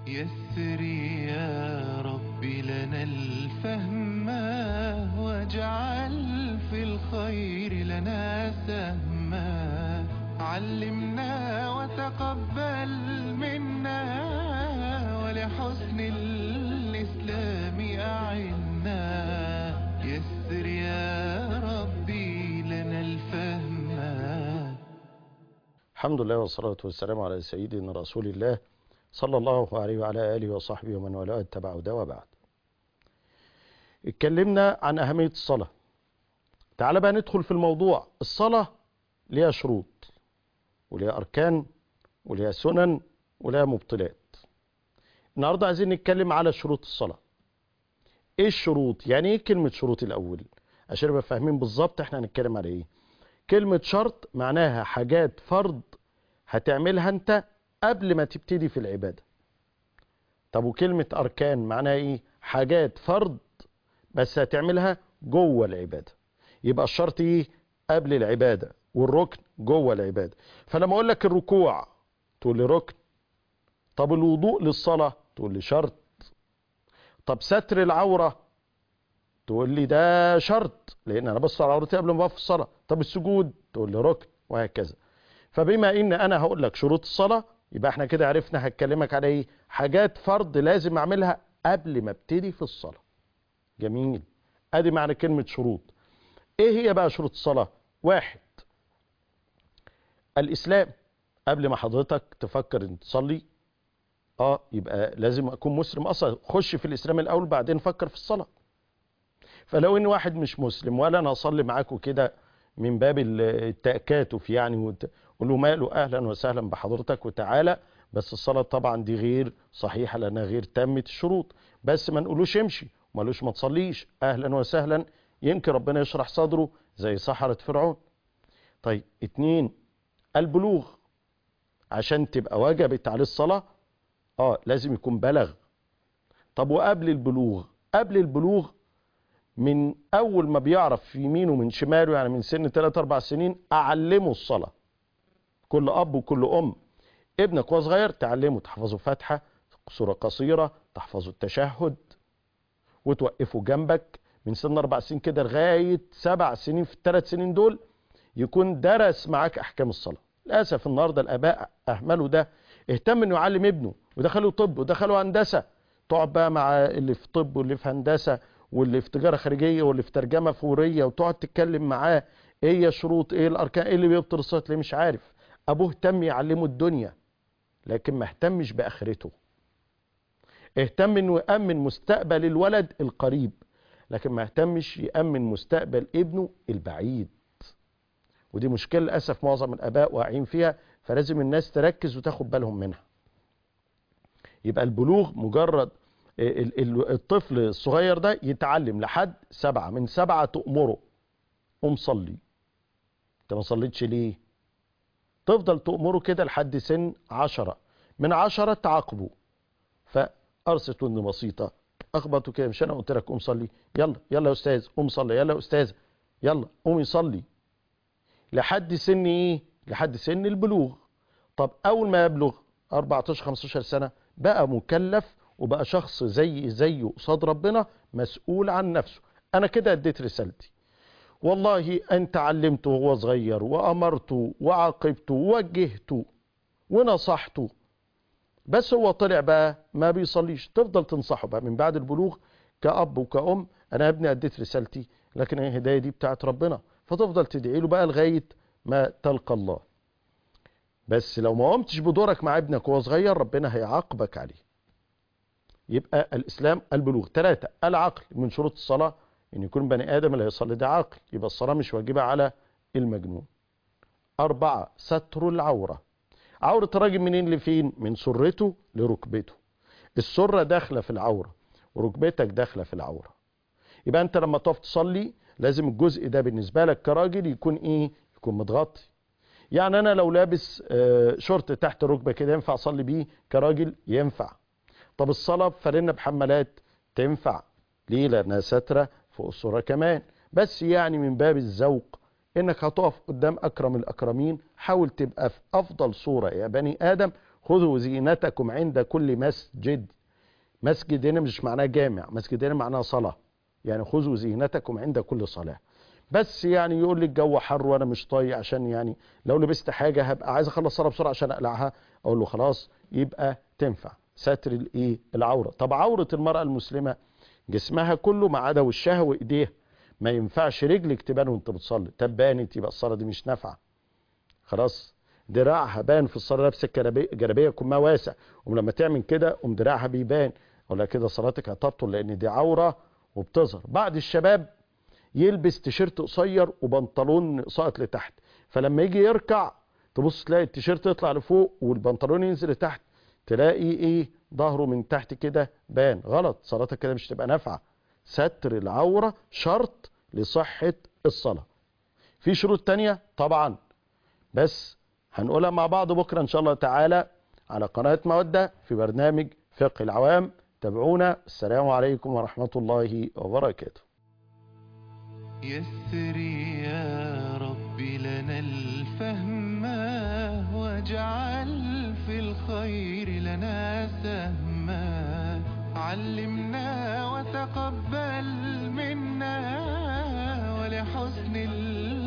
يسر يا رب لنا الفهم واجعل في الخير لنا سهما علمنا وتقبل منا ولحسن الإسلام أعنا يسر يا ربي لنا الفهم الحمد لله والصلاة والسلام على سيدنا رسول الله صلى الله عليه وعلى آله وصحبه ومن والاه اتبع هداه وبعد اتكلمنا عن أهمية الصلاة تعال بقى ندخل في الموضوع الصلاة ليها شروط وليها أركان وليها سنن وليها مبطلات النهاردة عايزين نتكلم على شروط الصلاة ايه الشروط يعني ايه كلمة شروط الأول عشان نبقى فاهمين بالظبط احنا هنتكلم على ايه كلمة شرط معناها حاجات فرض هتعملها انت قبل ما تبتدي في العبادة طب وكلمة أركان معناها ايه حاجات فرض بس هتعملها جوه العبادة يبقى الشرط ايه قبل العبادة والركن جوه العبادة فلما اقول لك الركوع تقول لي ركن طب الوضوء للصلاة تقول لي شرط طب ستر العورة تقول لي ده شرط لان انا بص على عورتي قبل ما اقف في الصلاه طب السجود تقول لي ركن وهكذا فبما ان انا هقول لك شروط الصلاه يبقى احنا كده عرفنا هتكلمك على ايه حاجات فرض لازم اعملها قبل ما ابتدي في الصلاه جميل ادي معنى كلمه شروط ايه هي بقى شروط الصلاه واحد الاسلام قبل ما حضرتك تفكر ان تصلي اه يبقى لازم اكون مسلم اصلا خش في الاسلام الاول بعدين فكر في الصلاه فلو ان واحد مش مسلم ولا انا اصلي معاكم كده من باب التأكاتف يعني وت- قول له ماله اهلا وسهلا بحضرتك وتعالى بس الصلاة طبعا دي غير صحيحة لانها غير تامة الشروط بس ما نقولوش امشي ومالوش ما تصليش اهلا وسهلا يمكن ربنا يشرح صدره زي سحرة فرعون طيب اتنين البلوغ عشان تبقى وجبت عليه الصلاة اه لازم يكون بلغ طب وقبل البلوغ قبل البلوغ من اول ما بيعرف يمينه من شماله يعني من سن 3 4 سنين اعلمه الصلاه كل اب وكل ام ابنك وهو صغير تعلمه تحفظه فاتحه سوره قصيره تحفظه التشهد وتوقفه جنبك من سن اربع سنين كده لغايه سبع سنين في الثلاث سنين دول يكون درس معاك احكام الصلاه للاسف النهارده الاباء اهملوا ده اهتم انه يعلم ابنه ودخلوا طب ودخلوا هندسه تقعد بقى مع اللي في طب واللي في هندسه واللي في تجاره خارجيه واللي في ترجمه فوريه وتقعد تتكلم معاه ايه هي الشروط ايه الاركان ايه اللي بيبطل الصلاه ليه مش عارف ابوه اهتم يعلمه الدنيا لكن ما اهتمش باخرته اهتم انه يامن مستقبل الولد القريب لكن ما اهتمش يامن مستقبل ابنه البعيد ودي مشكله للاسف معظم الاباء واقعين فيها فلازم الناس تركز وتاخد بالهم منها يبقى البلوغ مجرد ال- ال- الطفل الصغير ده يتعلم لحد سبعة من سبعة تأمره قوم صلي انت ما صليتش ليه تفضل تأمره كده لحد سن عشرة من عشرة تعاقبه فأرست ودن بسيطة أخبطه كده مش أنا قلت لك قوم صلي يلا يلا يا أستاذ قوم صلي يلا يا أستاذ يلا قوم يصلي لحد سن إيه لحد سن البلوغ طب أول ما يبلغ 14 15 سنة بقى مكلف وبقى شخص زي زيه قصاد ربنا مسؤول عن نفسه انا كده اديت رسالتي والله انت علمته وهو صغير وامرته وعاقبته ووجهته ونصحته بس هو طلع بقى ما بيصليش تفضل تنصحه بقى من بعد البلوغ كأب وكأم انا يا ابني اديت رسالتي لكن الهدايه دي بتاعت ربنا فتفضل تدعي له بقى لغايه ما تلقى الله بس لو ما قمتش بدورك مع ابنك وهو صغير ربنا هيعاقبك عليه يبقى الاسلام البلوغ ثلاثة العقل من شروط الصلاة ان يكون بني ادم اللي هيصلي ده عاقل يبقى الصلاة مش واجبة على المجنون أربعة ستر العورة عورة الراجل منين لفين من سرته لركبته السرة داخلة في العورة وركبتك داخلة في العورة يبقى انت لما تقف تصلي لازم الجزء ده بالنسبة لك كراجل يكون ايه يكون متغطي يعني انا لو لابس آه، شورت تحت الركبة كده ينفع اصلي بيه كراجل ينفع طب الصلاة بفانلة بحمالات تنفع ليه لانها سترة فوق الصورة كمان بس يعني من باب الذوق انك هتقف قدام اكرم الاكرمين حاول تبقى في افضل صورة يا بني ادم خذوا زينتكم عند كل مسجد مسجد هنا مش معناه جامع مسجد هنا معناه صلاة يعني خذوا زينتكم عند كل صلاة بس يعني يقول لي الجو حر وانا مش طايق عشان يعني لو لبست حاجة هبقى عايز اخلص صلاة بسرعة عشان اقلعها اقول له خلاص يبقى تنفع ستر الايه العورة طب عورة المرأة المسلمة جسمها كله ما عدا وشها وايديها ما ينفعش رجلك تبان وانت بتصلي طب بانت يبقى الصلاة دي مش نافعة خلاص دراعها بان في الصلاة لابسة جلابية جلابية كمها واسع ولما تعمل كده قوم دراعها بيبان ولا كده صلاتك هتبطل لان دي عورة وبتظهر بعض الشباب يلبس تيشيرت قصير وبنطلون ساقط لتحت فلما يجي يركع تبص تلاقي التيشيرت يطلع لفوق والبنطلون ينزل لتحت تلاقي ايه ظهره من تحت كده بان غلط صلاتك كده مش تبقى نافعه ستر العوره شرط لصحه الصلاه في شروط تانية طبعا بس هنقولها مع بعض بكره ان شاء الله تعالى على قناه موده في برنامج فقه العوام تابعونا السلام عليكم ورحمه الله وبركاته يسر يا رب لنا الفهم واجعل في الخير لنا سهما علمنا وتقبل منا ولحسن